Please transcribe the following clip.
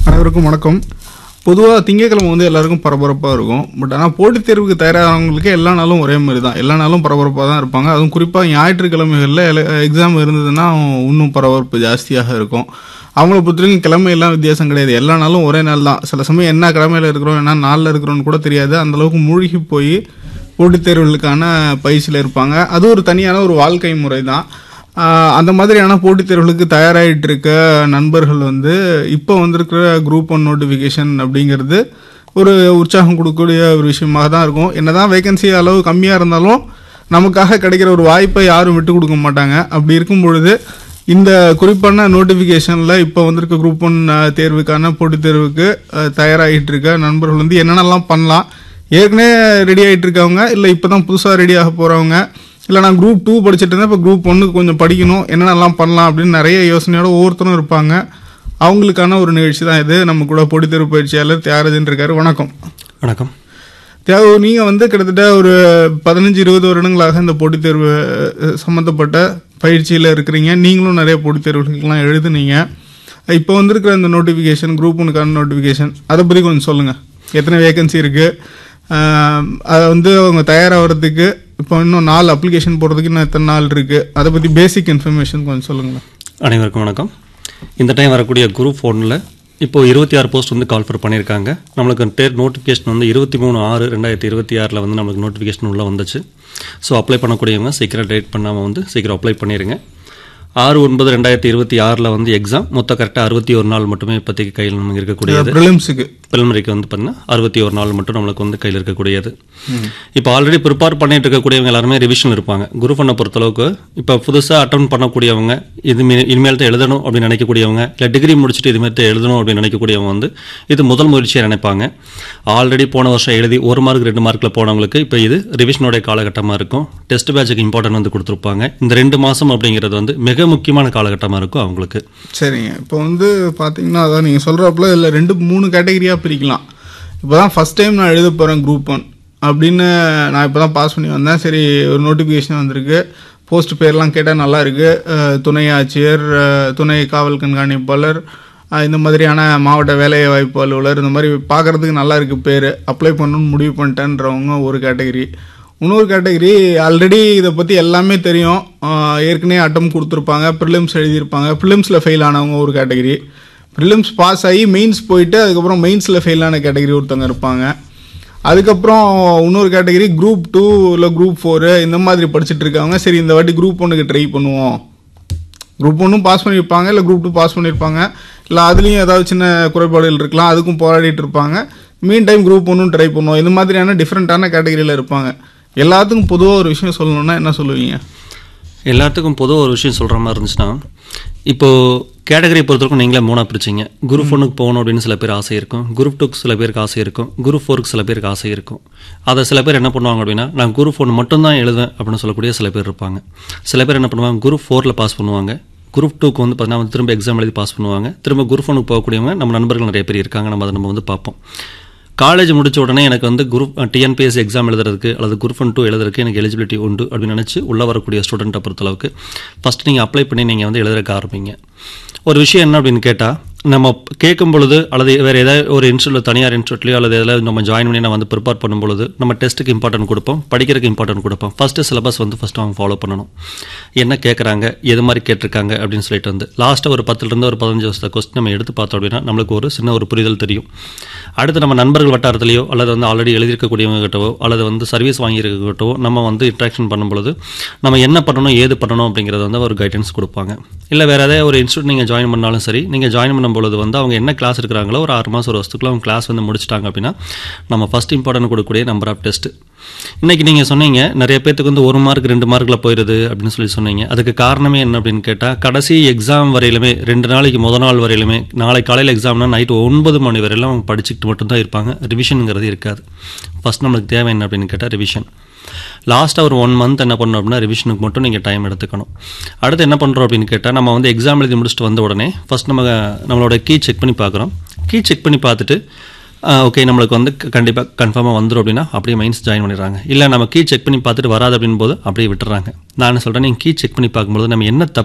அனைவருக்கும் வணக்கம் பொதுவாக திங்கக்கிழமை வந்து எல்லாருக்கும் பரபரப்பாக இருக்கும் பட் ஆனால் போட்டித் தேர்வுக்கு தயாராகிறவங்களுக்கு எல்லா நாளும் ஒரே மாதிரி தான் எல்லா நாளும் பரபரப்பாக தான் இருப்பாங்க அதுவும் குறிப்பாக ஞாயிற்றுக்கிழமைகளில் எக்ஸாம் இருந்ததுன்னா இன்னும் பரபரப்பு ஜாஸ்தியாக இருக்கும் அவங்கள பொறுத்தவரைக்கும் கிழமையெல்லாம் வித்தியாசம் கிடையாது எல்லா நாளும் ஒரே நாள் தான் சில சமயம் என்ன கிழமையில் இருக்கிறோம் என்ன நாளில் இருக்கிறோன்னு கூட தெரியாது அந்த அளவுக்கு மூழ்கி போய் போட்டித் தேர்வுகளுக்கான பயிற்சியில் இருப்பாங்க அது ஒரு தனியான ஒரு வாழ்க்கை முறை தான் ஆஹ் அந்த மாதிரியான போட்டித் தேர்வுகளுக்கு தயாராகிட்டு இருக்க நண்பர்கள் வந்து இப்போ வந்திருக்கிற குரூப் ஒன் நோட்டிஃபிகேஷன் அப்படிங்கிறது ஒரு உற்சாகம் கொடுக்கக்கூடிய ஒரு விஷயமாக தான் இருக்கும் என்னதான் வேகன்சி அளவு கம்மியாக இருந்தாலும் நமக்காக கிடைக்கிற ஒரு வாய்ப்பை யாரும் விட்டு கொடுக்க மாட்டாங்க அப்படி இருக்கும் பொழுது இந்த குறிப்பான நோட்டிஃபிகேஷனில் இப்போ வந்திருக்க குரூப் ஒன் தேர்வுக்கான போட்டித் தேர்வுக்கு அஹ், தயாராகிட்டு இருக்க நண்பர்கள் வந்து என்னென்னலாம் பண்ணலாம் ஏற்கனவே ரெடி ஆகிட்டு இருக்கவங்க இல்லை இப்போ தான் புதுசாக ரெடி ஆக போகிறவங்க இல்லை நான் குரூப் டூ படிச்சுட்டு இருந்தேன் இப்போ குரூப் ஒன்றுக்கு கொஞ்சம் படிக்கணும் என்னென்னலாம் பண்ணலாம் அப்படின்னு நிறைய யோசனையோட ஒவ்வொருத்தரும் இருப்பாங்க அவங்களுக்கான ஒரு நிகழ்ச்சி தான் இது நம்ம கூட போட்டித் தேர்வு பயிற்சியாளர் தியாகராஜன் இருக்காரு வணக்கம் வணக்கம் தியாகு நீங்கள் வந்து கிட்டத்தட்ட ஒரு பதினஞ்சு இருபது வருடங்களாக இந்த போட்டித் தேர்வு அஹ், சம்மந்தப்பட்ட பயிற்சியில் இருக்கிறீங்க நீங்களும் நிறைய போட்டித் தேர்வுகளுக்கெல்லாம் எழுதுனீங்க இப்போ வந்திருக்கிற இந்த நோட்டிஃபிகேஷன் குரூப் ஒன்றுக்கான நோட்டிஃபிகேஷன் அதை பற்றி கொஞ்சம் சொல்லுங்கள் எத்தனை வேகன்சி இருக்குது அதை வந்து அவங்க தயாராகிறதுக்கு இப்போ இன்னும் நாலு அப்ளிகேஷன் போடுறதுக்கு இன்னும் எத்தனை நாள் இருக்குது அதை பற்றி பேசிக் இன்ஃபர்மேஷன் கொஞ்சம் சொல்லுங்களேன் அனைவருக்கும் வணக்கம் இந்த டைம் வரக்கூடிய குரூப் ஃபோனில் இப்போ இருபத்தி ஆறு போஸ்ட் வந்து கால்ஃபர் பண்ணியிருக்காங்க நம்மளுக்கு தேர் நோட்டிஃபிகேஷன் வந்து இருபத்தி மூணு ஆறு ரெண்டாயிரத்தி இருபத்தி ஆறில் வந்து நம்மளுக்கு நோட்டிஃபிகேஷன் உள்ளே வந்துச்சு ஸோ அப்ளை பண்ணக்கூடியவங்க சீக்கிரம் டேட் பண்ணாமல் வந்து சீக்கிரம் அப்ளை பண்ணிடுங்க ஆறு ஒன்பது ரெண்டாயிரத்தி இருபத்தி ஆறில் வந்து எக்ஸாம் மொத்தம் கரெக்டாக அறுபத்தி ஒரு நாள் மட்டுமே இப்போதைக்கு கையில் நமக்கு இருக்கக்கூடியது ப்ரிலிம்ஸுக்கு பிரிலிமரிக்கு வந்து பார்த்தீங்கன்னா அறுபத்தி ஒரு நாள் மட்டும் நம்மளுக்கு வந்து கையில் இருக்கக்கூடியது இப்போ ஆல்ரெடி ப்ரிப்பேர் பண்ணிட்டு இருக்கக்கூடியவங்க எல்லாருமே ரிவிஷன் இருப்பாங்க குரூப் ஒன்னை பொறுத்தளவுக்கு இப்போ புதுசாக அட்டன் பண்ணக்கூடியவங்க இது மீ- இனிமேல் தான் எழுதணும் அப்படின்னு நினைக்கக்கூடியவங்க இல்லை டிகிரி முடிச்சுட்டு இதுமாரி தான் எழுதணும் அப்படின்னு நினைக்கக்கூடியவங்க வந்து இது முதல் முயற்சியை நினைப்பாங்க ஆல்ரெடி போன வருஷம் எழுதி ஒரு மார்க் ரெண்டு மார்க்கில் போனவங்களுக்கு இப்போ இது ரிவிஷனோட காலகட்டமாக இருக்கும் டெஸ்ட் பேட்சுக்கு இம்பார்ட்டன்ட் வந்து கொடுத்துருப்பாங்க இந்த ரெண்டு மாதம் அப்படிங்கிறது வந்து மிக முக்கியமான காலகட்டமாக இருக்கும் அவங்களுக்கு சரிங்க இப்போ வந்து பார்த்தீங்கன்னா அதான் நீங்கள் சொல்கிறப்பல இதில் ரெண்டு மூணு கேட்டகரியாக பிரிக்கலாம் இப்போ தான் ஃபஸ்ட் டைம் நான் எழுத போகிறேன் குரூப் ஒன் அப்படின்னு நான் இப்போ தான் பாஸ் பண்ணி வந்தேன் சரி ஒரு நோட்டிஃபிகேஷன் வந்திருக்கு போஸ்ட் பேர்லாம் கேட்டால் நல்லா இருக்கு அஹ், துணை ஆட்சியர் அஹ், துணை காவல் கண்காணிப்பாளர் அஹ், இந்த மாதிரியான மாவட்ட வேலை வாய்ப்பு அலுவலர் இந்த மாதிரி பார்க்குறதுக்கு நல்லா இருக்கு பேர் அப்ளை பண்ணணும்னு முடிவு பண்ணிட்டேன்றவங்க ஒரு கேட்டகரி இன்னொரு கேட்டகரி ஆல்ரெடி இதை பற்றி எல்லாமே தெரியும் ஆஹ் ஏற்கனவே அட்டம் கொடுத்துருப்பாங்க ப்ரிலிம்ஸ் எழுதியிருப்பாங்க ப்ரிலிம்ஸில் ஃபெயில் ஆனவங்க ஒரு கேட்டகரி ப்ரிலிம்ஸ் பாஸ் ஆகி மெயின்ஸ் போயிட்டு அதுக்கப்புறம் மெயின்ஸில் ஃபெயில் ஆன கேட்டகரி ஒருத்தவங்க இருப்பாங்க அதுக்கப்புறம் இன்னொரு கேட்டகரி குரூப் டூ இல்லை குரூப் ஃபோரு இந்த மாதிரி படிச்சுட்டு இருக்காங்க சரி இந்த வாட்டி குரூப் ஒன்றுக்கு ட்ரை பண்ணுவோம் குரூப் ஒன்றும் பாஸ் பண்ணியிருப்பாங்க இல்லை குரூப் டூ பாஸ் பண்ணியிருப்பாங்க இல்லை அதுலேயும் ஏதாவது சின்ன குறைபாடுகள் இருக்கலாம் அதுக்கும் போராடிட்டு இருப்பாங்க மீன் டைம் குரூப் ஒன்றும் ட்ரை பண்ணுவோம் இந்த மாதிரியான டிஃப்ரெண்ட்டான கேட்டகரியில் இருப்பாங்க எல்லாத்துக்கும் பொதுவாக ஒரு விஷயம் சொல்லணும்னா என்ன சொல்லுவீங்க எல்லாத்துக்கும் பொதுவாக ஒரு விஷயம் சொல்கிற மாதிரி இருந்துச்சுன்னா இப்போது கேட்டகரி பொறுத்தவரைக்கும் நீங்களே மூணாக பிரிச்சிங்க குரூப் ஒன்றுக்கு போகணும் அப்படின்னு சில பேர் ஆசை இருக்கும் குரூப் டூக்கு சில பேருக்கு ஆசை இருக்கும் குரூப் ஃபோருக்கு சில பேருக்கு ஆசை இருக்கும் அதை சில பேர் என்ன பண்ணுவாங்க அப்படின்னா நான் குரூப் ஒன் மட்டும்தான் எழுதுவேன் அப்படின்னு சொல்லக்கூடிய சில பேர் இருப்பாங்க சில பேர் என்ன பண்ணுவாங்க குரூப் ஃபோரில் பாஸ் பண்ணுவாங்க குரூப் டூக்கு வந்து பார்த்தீங்கன்னா வந்து திரும்ப எக்ஸாம் எழுதி பாஸ் பண்ணுவாங்க திரும்ப குரூப் ஒனுக்கு போகக்கூடியவங்க நம்ம நண்பர்கள் நிறைய பேர் இருக்காங்க நம்ம அதை நம்ம வந்து பார்ப்போம் காலேஜ் முடிச்ச உடனே எனக்கு வந்து குரூப் டிஎன்பிஎஸ்சி எக்ஸாம் எழுதுறதுக்கு அல்லது குரூப் ஒன் டூ எழுதுறதுக்கு எனக்கு எலிஜிபிலிட்டி உண்டு அப்படின்னு நினச்சி உள்ளே வரக்கூடிய ஸ்டூடெண்ட்டை பொறுத்தளவுக்கு ஃபஸ்ட் நீங்கள் அப்ளை பண்ணி நீங்கள் வந்து எழுதுறதுக்கு ஆரம்பிங்க ஒரு விஷயம் என்ன அப்படின்னு கேட்டால் நம்ம கேட்கும் பொழுது அல்லது வேறு ஏதாவது ஒரு இன்ஸ்டியூட்டில் தனியார் இன்ஸ்டியூட்லையோ அல்லது எதாவது நம்ம ஜாயின் பண்ணி நம்ம வந்து ப்ரிப்பேர் பண்ணும் பொழுது நம்ம டெஸ்ட்டுக்கு இம்பார்ட்டன்ட் கொடுப்போம் படிக்கிறதுக்கு இம்பார்ட்டன்ட் கொடுப்போம் ஃபஸ்ட்டு சிலபஸ் வந்து ஃபஸ்ட்டு அவங்க ஃபாலோ பண்ணணும் என்ன கேட்குறாங்க எது மாதிரி கேட்டிருக்காங்க அப்படின்னு சொல்லிட்டு வந்து லாஸ்ட்டாக ஒரு பத்துலேருந்து ஒரு பதினஞ்சு வருஷத்தை கொஸ்டின் நம்ம எடுத்து பார்த்தோம் அப்படின்னா நம்மளுக்கு ஒரு சின்ன ஒரு புரிதல் தெரியும் அடுத்து நம்ம நண்பர்கள் வட்டாரத்திலேயோ அல்லது வந்து ஆல்ரெடி எழுதியிருக்கக்கூடியவங்க கிட்டவோ அல்லது வந்து சர்வீஸ் வாங்கியிருக்கட்டோ நம்ம வந்து இன்ட்ராக்ஷன் பண்ணும்பொழுது நம்ம என்ன பண்ணணும் ஏது பண்ணணும் அப்படிங்கிறத வந்து ஒரு கைடன்ஸ் கொடுப்பாங்க இல்லை வேறு ஏதாவது ஒரு இன்ஸ்டியூட் நீங்கள் ஜாயின் பண்ணாலும் சரி நீங்கள் ஜாயின் பண்ணும்பொழுது வந்து அவங்க என்ன கிளாஸ் இருக்கிறாங்களோ ஒரு ஆறு மாதம் ஒரு வருஷத்துக்குள்ள அவங்க கிளாஸ் வந்து முடிச்சிட்டாங்க அப்படின்னா நம்ம ஃபஸ்ட் இம்பார்ட்டன்ட் கொடுக்கக்கூடிய நம்பர் ஆஃப் டெஸ்ட் இன்னைக்கு நீங்கள் சொன்னீங்க நிறைய பேத்துக்கு வந்து ஒரு மார்க் ரெண்டு மார்க்கில் போயிடுது அப்படின்னு சொல்லி சொன்னீங்க அதுக்கு காரணமே என்ன அப்படின்னு கேட்டால் கடைசி எக்ஸாம் வரையிலுமே ரெண்டு நாளைக்கு முத நாள் வரையிலுமே நாளை காலையில் எக்ஸாம்னா நைட்டு ஒன்பது மணி வரையிலும் அவங்க படிச்சுக்கிட்டு மட்டும்தான் இருப்பாங்க ரிவிஷனுங்கிறது இருக்காது ஃபர்ஸ்ட் நம்மளுக்கு தேவை என்ன அப்படின்னு கேட்டால் ரிவிஷன் லாஸ்ட்டாக ஒரு ஒன் மந்த் என்ன பண்ணணும் அப்படின்னா ரிவிஷனுக்கு மட்டும் நீங்கள் டைம் எடுத்துக்கணும் அடுத்து என்ன பண்ணுறோம் அப்படின்னு கேட்டால் நம்ம வந்து எக்ஸாம் எழுதி முடிச்சுட்டு வந்த உடனே ஃபர்ஸ்ட் நம்ம நம்மளோட கீ செக் பண்ணி பார்க்குறோம் கீ செக் பண்ணி பார்த்துட்டு ஓகே நம்மளுக்கு வந்து கண்டிப்பாக கன்ஃபார்மாக வந்துடும் அப்படின்னா அப்படியே மைன்ஸ் ஜாயின் பண்ணிடுறாங்க இல்லை நம்ம கீ செக் பண்ணி பார்த்துட்டு வராது அப்படின் போது அப்படியே விட்டுறாங்க நான் என்ன சொல்கிறேன் நீங்கள் கீ செக் பண்ணி பார்க்கும்போது நம்ம என்ன தப்பு